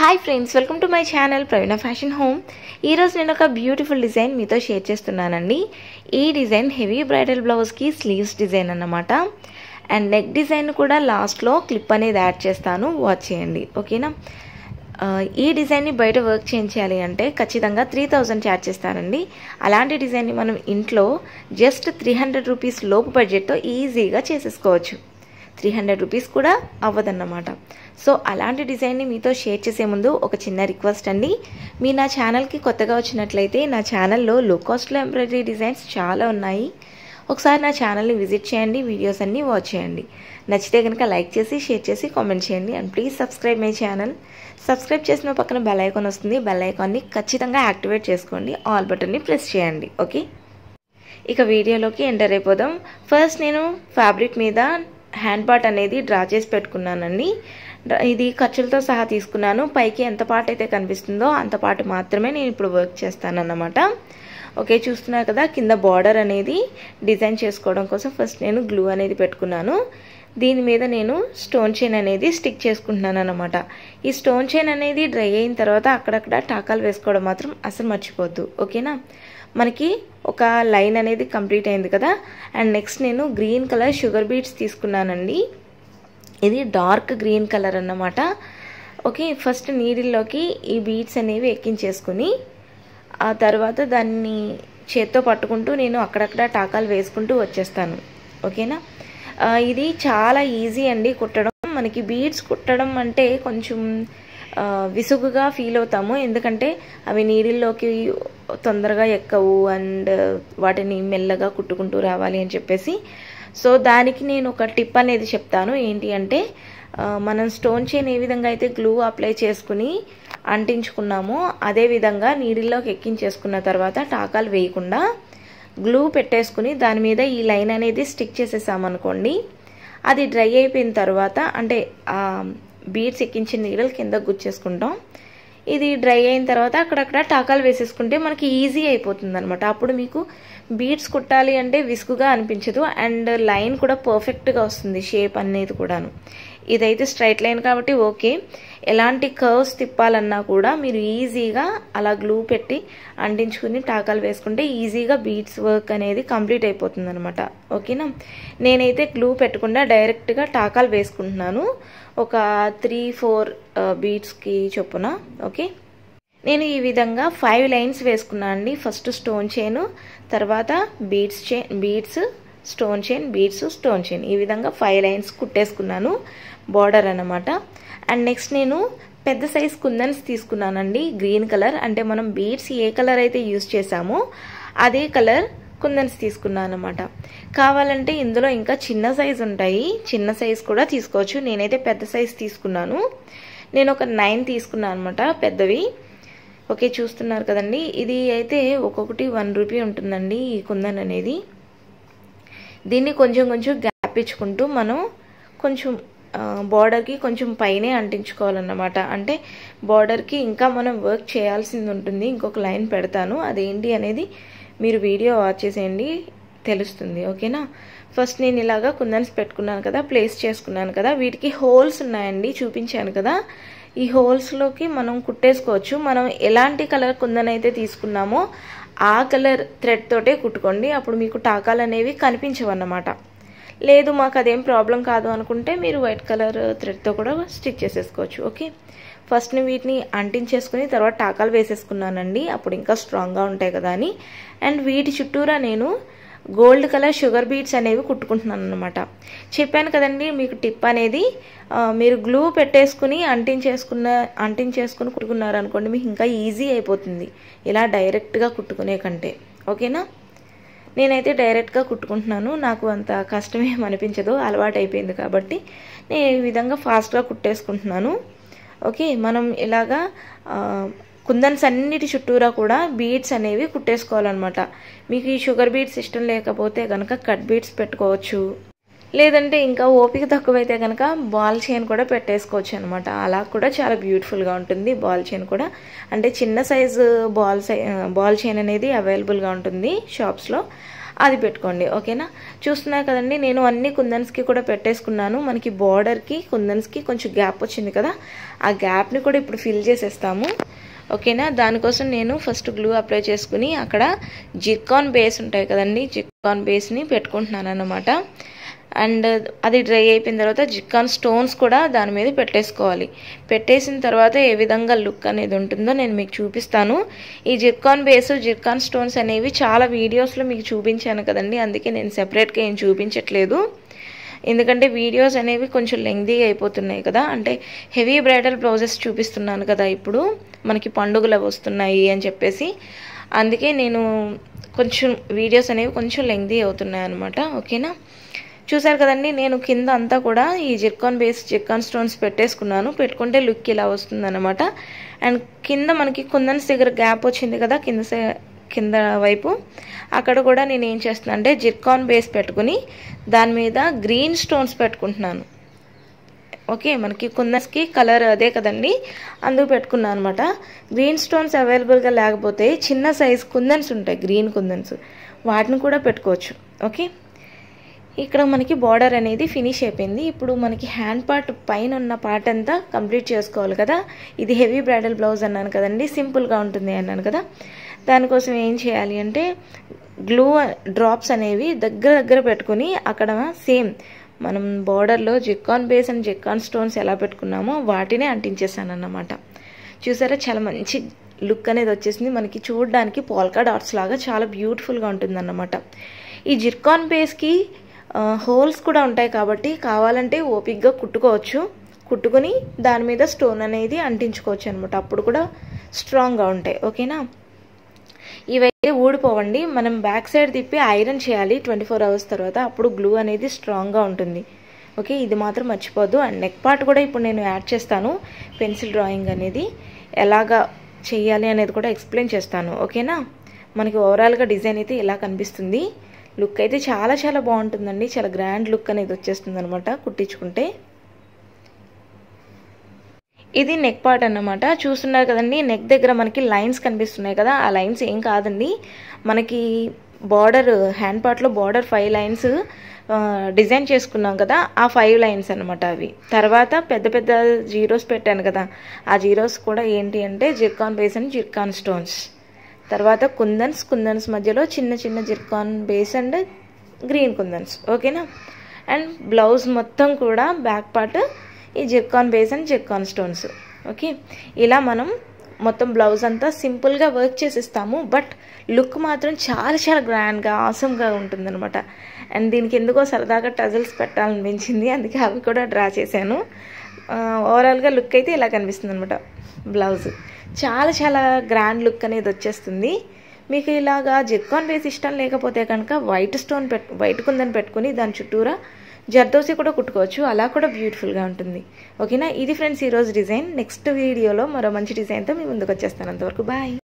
hi friends welcome to my channel Praveena fashion home ఈరోజు నేను ఒక బ్యూటిఫుల్ డిజైన్ మీతో షేర్ చేస్తున్నానండి ఈ డిజైన్ హెవీ బ్రైడల్ బ్లౌజ్కి స్లీవ్స్ డిజైన్ అన్నమాట అండ్ నెక్ డిజైన్ కూడా లాస్ట్లో క్లిప్ అనేది యాడ్ చేస్తాను వాచ్ చేయండి ఓకేనా ఆ, ఈ డిజైన్ని బయట వర్క్ చేయించాలి అంటే ఖచ్చితంగా త్రీ థౌజండ్ ఛార్జ్ చేస్తారండి అలాంటి డిజైన్ని మనం ఇంట్లో జస్ట్ త్రీ హండ్రెడ్ రూపీస్ లోపు బడ్జెట్తో ఈజీగా చేసేసుకోవచ్చు త్రీ హండ్రెడ్ రూపీస్ కూడా అవ్వదన్నమాట సో అలాంటి డిజైన్ని మీతో షేర్ చేసే ముందు ఒక చిన్న రిక్వెస్ట్ అండి మీ నా ఛానల్కి కొత్తగా వచ్చినట్లయితే నా ఛానల్లో లో కాస్ట్లో ఎంబ్రాయిడరీ డిజైన్స్ చాలా ఉన్నాయి ఒకసారి నా ఛానల్ని విజిట్ చేయండి వీడియోస్ అన్నీ వాచ్ చేయండి నచ్చితే కనుక లైక్ చేసి షేర్ చేసి కామెంట్ చేయండి and please subscribe my channel subscribe చేసిన పక్కన బెల్ ఐకాన్ వస్తుంది బెల్ ఐకాన్ని ఖచ్చితంగా యాక్టివేట్ చేసుకోండి ఆల్ బటన్ని ప్రెస్ చేయండి ఓకే ఇక వీడియోలోకి ఎంటర్ అయిపోదాం ఫస్ట్ నేను ఫ్యాబ్రిక్ మీద హ్యాండ్ పార్ట్ అనేది డ్రా చేసి పెట్టుకున్నానండి డ్రా- ఇది ఖర్చులతో సహా తీసుకున్నాను పైకి ఎంత పార్ట్ అయితే కనిపిస్తుందో అంత పార్ట్ మాత్రమే నేను ఇప్పుడు వర్క్ చేస్తానన్నమాట ఓకే చూస్తున్నారు కదా కింద బార్డర్ అనేది డిజైన్ చేసుకోవడం కోసం ఫస్ట్ నేను గ్లూ అనేది పెట్టుకున్నాను దీని మీద నేను స్టోన్ చైన్ అనేది స్టిక్ చేసుకుంటున్నాను అనమాట ఈ స్టోన్ చైన్ అనేది డ్రై అయిన తర్వాత అక్కడక్కడ టాకాలు వేసుకోవడం మాత్రం అసలు మర్చిపోద్దు ఓకేనా మనకి ఒక లైన్ అనేది కంప్లీట్ అయింది కదా అండ్ నెక్స్ట్ నేను గ్రీన్ కలర్ షుగర్ బీట్స్ తీసుకున్నానండి ఇది డార్క్ గ్రీన్ కలర్ అన్నమాట ఓకే ఫస్ట్ నీడిల్లోకి ఈ బీడ్స్ అనేవి ఎక్కించేసుకుని ఆ తర్వాత దాన్ని చేత్తో పట్టుకుంటూ నేను అక్కడక్కడ టాకాలు వేసుకుంటూ వచ్చేస్తాను ఓకేనా ఆ, ఇది చాలా ఈజీ అండి కుట్టడం మనకి బీడ్స్ కుట్టడం అంటే కొంచెం ఆ, విసుగుగా ఫీల్ అవుతాము ఎందుకంటే అవి నీడిల్లోకి తొందరగా ఎక్కవు అండ్ వాటిని మెల్లగా కుట్టుకుంటూ రావాలి అని చెప్పేసి సో దానికి నేను ఒక టిప్ అనేది చెప్తాను ఏంటి అంటే ఆ, మనం స్టోన్ చైన్ ఏ విధంగా అయితే గ్లూ అప్లై చేసుకుని అంటించుకున్నామో అదే విధంగా నీడిల్లోకి ఎక్కించేసుకున్న తర్వాత టాకాలు వేయకుండా గ్లూ పెట్టేసుకుని దాని మీద ఈ లైన్ అనేది స్టిక్ చేసేసామనుకోండి అది డ్రై అయిపోయిన తర్వాత అంటే బీడ్స్ ఎక్కించిన నీడలు కింద గుచ్చేసుకుంటాం ఇది డ్రై అయిన తర్వాత అక్కడక్కడ టాకాలు వేసేసుకుంటే మనకి ఈజీ అయిపోతుంది అనమాట అప్పుడు మీకు బీడ్స్ కుట్టాలి అంటే విసుగుగా అనిపించదు అండ్ లైన్ కూడా పర్ఫెక్ట్గా వస్తుంది షేప్ అనేది కూడాను ఇదైతే స్ట్రైట్ లైన్ కాబట్టి ఓకే ఎలాంటి కర్వ్స్ తిప్పాలన్నా కూడా మీరు ఈజీగా అలా గ్లూ పెట్టి అంటించుకుని టాకాలు వేసుకుంటే ఈజీగా బీడ్స్ వర్క్ అనేది కంప్లీట్ అయిపోతుంది అనమాట ఓకేనా నేనైతే గ్లూ పెట్టకుండా డైరెక్ట్గా టాకాలు వేసుకుంటున్నాను ఒక త్రీ ఫోర్ బీడ్స్కి చొప్పున ఓకే నేను ఈ విధంగా ఫైవ్ లైన్స్ వేసుకున్నాను అండి ఫస్ట్ స్టోన్ చైన్ తర్వాత beads chain beads stone chain beads stone chain ఈ విధంగా ఫైవ్ లైన్స్ కుట్టేసుకున్నాను బార్డర్ అన్నమాట అండ్ నెక్స్ట్ నేను పెద్ద సైజ్ కుందన్స్ తీసుకున్నానండి గ్రీన్ కలర్ అంటే మనం బీడ్స్ ఏ కలర్ అయితే యూస్ చేసామో అదే కలర్ కుందన్స్ తీసుకున్నాను అనమాట కావాలంటే ఇందులో ఇంకా చిన్న సైజ్ ఉంటాయి చిన్న సైజ్ కూడా తీసుకోవచ్చు నేనైతే పెద్ద సైజ్ తీసుకున్నాను నేను ఒక నైన్ తీసుకున్నాను అనమాట పెద్దవి ఓకే చూస్తున్నారు కదండి ఇది అయితే ఒక్కొక్కటి వన్ రూపీ ఉంటుందండి ఈ కుందన్ అనేది దీన్ని కొంచెం కొంచెం గ్యాప్ ఇచ్చుకుంటూ మనం కొంచెం బార్డర్కి కొంచెం పైనే అంటించుకోవాలన్నమాట అంటే బార్డర్కి ఇంకా మనం వర్క్ చేయాల్సింది ఉంటుంది ఇంకొక లైన్ పెడతాను అదేంటి అనేది మీరు వీడియో వాచ్ చేసేయండి తెలుస్తుంది ఓకేనా ఫస్ట్ నేను ఇలాగా కుందన్స్ పెట్టుకున్నాను కదా ప్లేస్ చేసుకున్నాను కదా వీటికి హోల్స్ ఉన్నాయండి చూపించాను కదా ఈ హోల్స్లోకి మనం కుట్టేసుకోవచ్చు మనం ఎలాంటి కలర్ కుందన్ అయితే తీసుకున్నామో ఆ కలర్ థ్రెడ్ తోటే కుట్టుకోండి అప్పుడు మీకు టాకాలు అనేవి కనిపించవన్నమాట లేదు మాకు అదేం ప్రాబ్లం కాదు అనుకుంటే మీరు వైట్ కలర్ థ్రెడ్తో కూడా స్టిచ్ చేసేసుకోవచ్చు ఓకే ఫస్ట్ వీటిని అంటించేసుకుని తర్వాత టాకాలు వేసేసుకున్నానండి అప్పుడు ఇంకా స్ట్రాంగ్గా ఉంటాయి కదా అని అండ్ వీటి చుట్టూరా నేను గోల్డ్ కలర్ షుగర్ బీట్స్ అనేవి కుట్టుకుంటున్నాను అనమాట చెప్పాను కదండి మీకు టిప్ అనేది ఆ, మీరు గ్లూ పెట్టేసుకుని అంటించేసుకున్న అంటించేసుకుని కుట్టుకున్నారు అనుకోండి మీకు ఇంకా ఈజీ అయిపోతుంది ఇలా డైరెక్ట్గా కుట్టుకునే కంటే ఓకేనా నేనైతే డైరెక్ట్గా కుట్టుకుంటున్నాను నాకు అంత కష్టమేం అనిపించదు అలవాటు అయిపోయింది కాబట్టి నేను ఈ విధంగా ఫాస్ట్గా కుట్టేసుకుంటున్నాను ఓకే మనం ఇలాగా ఆ, కుందన్స్ అన్నిటి చుట్టూరా కూడా బీడ్స్ అనేవి కుట్టేసుకోవాలన్నమాట మీకు ఈ షుగర్ బీడ్స్ ఇష్టం లేకపోతే కనుక కట్ బీడ్స్ పెట్టుకోవచ్చు లేదంటే ఇంకా ఓపిక తక్కువైతే కనుక బాల్ చైన్ కూడా పెట్టేసుకోవచ్చు అనమాట అలా కూడా చాలా బ్యూటిఫుల్గా ఉంటుంది బాల్ చైన్ కూడా అంటే చిన్న సైజు బాల్ సై బాల్ చైన్ అనేది అవైలబుల్గా ఉంటుంది షాప్స్లో అది పెట్టుకోండి ఓకేనా చూస్తున్నారు కదండి నేను అన్ని కుందన్స్కి కూడా పెట్టేసుకున్నాను మనకి బార్డర్కి కుందన్స్కి కొంచెం గ్యాప్ వచ్చింది కదా ఆ గ్యాప్ని కూడా ఇప్పుడు ఫిల్ చేసేస్తాము ఓకేనా దానికోసం నేను ఫస్ట్ గ్లూ అప్లై చేసుకుని అక్కడ జిర్కాన్ బేస్ ఉంటాయి కదండి జిర్కాన్ బేస్ని పెట్టుకుంటున్నాను అన్నమాట అండ్ అది డ్రై అయిపోయిన తర్వాత జిక్కాన్ స్టోన్స్ కూడా దాని మీద పెట్టేసుకోవాలి పెట్టేసిన తర్వాత ఏ విధంగా లుక్ అనేది ఉంటుందో నేను మీకు చూపిస్తాను ఈ జిర్కాన్ బేస్ జిర్కాన్ స్టోన్స్ అనేవి చాలా వీడియోస్లో మీకు చూపించాను కదండి అందుకే నేను సెపరేట్గా ఏం చూపించట్లేదు ఎందుకంటే వీడియోస్ అనేవి కొంచెం లెంగ్దీగా అయిపోతున్నాయి కదా అంటే హెవీ బ్రైడల్ బ్లౌజెస్ చూపిస్తున్నాను కదా ఇప్పుడు మనకి పండుగలు వస్తున్నాయి అని చెప్పేసి అందుకే నేను కొంచెం వీడియోస్ అనేవి కొంచెం లెంగ్దీ అవుతున్నాయి అనమాట ఓకేనా చూసారు కదండి నేను కింద అంతా కూడా ఈ జిర్కాన్ బేస్ జిర్కాన్ స్టోన్స్ పెట్టేసుకున్నాను పెట్టుకుంటే లుక్ ఇలా వస్తుందన్నమాట అండ్ కింద మనకి కుందన్స్ దగ్గర గ్యాప్ వచ్చింది కదా కింద కింద వైపు అక్కడ కూడా నేను ఏం చేస్తున్నా అంటే జిర్కాన్ బేస్ పెట్టుకుని దాని మీద గ్రీన్ స్టోన్స్ పెట్టుకుంటున్నాను ఓకే మనకి కుందన్స్కి కలర్ అదే కదండి అందుకు పెట్టుకున్నాను అనమాట గ్రీన్ స్టోన్స్ అవైలబుల్గా లేకపోతే చిన్న సైజ్ కుందన్స్ ఉంటాయి గ్రీన్ కుందన్స్ వాటిని కూడా పెట్టుకోవచ్చు ఓకే ఇక్కడ మనకి బార్డర్ అనేది ఫినిష్ అయిపోయింది ఇప్పుడు మనకి హ్యాండ్ పార్ట్ పైన ఉన్న పార్ట్ అంతా కంప్లీట్ చేసుకోవాలి కదా ఇది హెవీ బ్రైడల్ బ్లౌజ్ అన్నాను కదండి సింపుల్గా ఉంటుంది అన్నాను కదా దానికోసం ఏం చేయాలి అంటే గ్లూ డ్రాప్స్ అనేవి దగ్గర దగ్గర పెట్టుకుని అక్కడ సేమ్ మనం బార్డర్లో zircon base and zircon stones ఎలా పెట్టుకున్నామో వాటినే అంటించేసాను అన్నమాట చూసారా చాలా మంచి లుక్ అనేది వచ్చేసింది మనకి చూడడానికి పోల్కా డాట్స్ లాగా చాలా బ్యూటిఫుల్గా ఉంటుందన్నమాట ఈ జిర్కాన్ బేస్కి హోల్స్ కూడా ఉంటాయి కాబట్టి కావాలంటే ఓపిక్గా కుట్టుకోవచ్చు కుట్టుకుని దాని మీద స్టోన్ అనేది అంటించుకోవచ్చు అనమాట అప్పుడు కూడా స్ట్రాంగ్గా ఉంటాయి ఓకేనా ఇవైతే ఊడిపోవండి మనం బ్యాక్ సైడ్ తిప్పి ఐరన్ చేయాలి ట్వంటీ ఫోర్ అవర్స్ తర్వాత అప్పుడు గ్లూ అనేది స్ట్రాంగ్గా ఉంటుంది ఓకే ఇది మాత్రం మర్చిపోద్దు అండ్ నెక్ పార్ట్ కూడా ఇప్పుడు నేను యాడ్ చేస్తాను పెన్సిల్ డ్రాయింగ్ అనేది ఎలాగా చేయాలి అనేది కూడా ఎక్స్ప్లెయిన్ చేస్తాను ఓకేనా మనకి ఓవరాల్గా డిజైన్ అయితే ఇలా కనిపిస్తుంది లుక్ అయితే చాలా చాలా బాగుంటుందండి చాలా గ్రాండ్ లుక్ అనేది వచ్చేస్తుంది అనమాట కుట్టించుకుంటే ఇది నెక్ పార్ట్ అన్నమాట చూస్తున్నారు కదండి నెక్ దగ్గర మనకి లైన్స్ కనిపిస్తున్నాయి కదా ఆ లైన్స్ ఏం కాదండి మనకి బార్డర్ హ్యాండ్ పార్ట్లో బార్డర్ ఫైవ్ లైన్స్ డిజైన్ చేసుకున్నాం కదా ఆ ఫైవ్ లైన్స్ అనమాట అవి తర్వాత పెద్ద పెద్ద జీరోస్ పెట్టాను కదా ఆ జీరోస్ కూడా ఏంటి అంటే zircon base and zircon stones తర్వాత కుందన్స్ కుందన్స్ మధ్యలో చిన్న చిన్న zircon base and green kundans ఓకేనా అండ్ బ్లౌజ్ మొత్తం కూడా బ్యాక్ పార్ట్ ఈ zircon base and zircon stones okay ఇలా మనం మొత్తం బ్లౌజ్ అంతా సింపుల్గా వర్క్ చేసిస్తాము బట్ లుక్ మాత్రం చాలా చాలా గ్రాండ్గా ఆసమ్గా ఉంటుందన్నమాట అండ్ దీనికి ఎందుకో సరదాగా టజల్స్ పెట్టాలనిపించింది అందుకే అవి కూడా డ్రా చేశాను ఓవరాల్గా లుక్ అయితే ఇలా కనిపిస్తుంది అనమాట బ్లౌజ్ చాలా చాలా గ్రాండ్ లుక్ అనేది వచ్చేస్తుంది మీకు ఇలాగా జిర్కాన్ బేస్ ఇష్టం లేకపోతే కనుక వైట్ స్టోన్ పెట్ వైట్ కుందని పెట్టుకుని దాని చుట్టూరా జర్దోసి కూడా కుట్టుకోవచ్చు అలా కూడా బ్యూటిఫుల్గా ఉంటుంది ఓకేనా ఇది ఫ్రెండ్స్ ఈరోజు డిజైన్ నెక్స్ట్ వీడియోలో మరో మంచి డిజైన్తో మీ ముందుకు వచ్చేస్తాను అంతవరకు బాయ్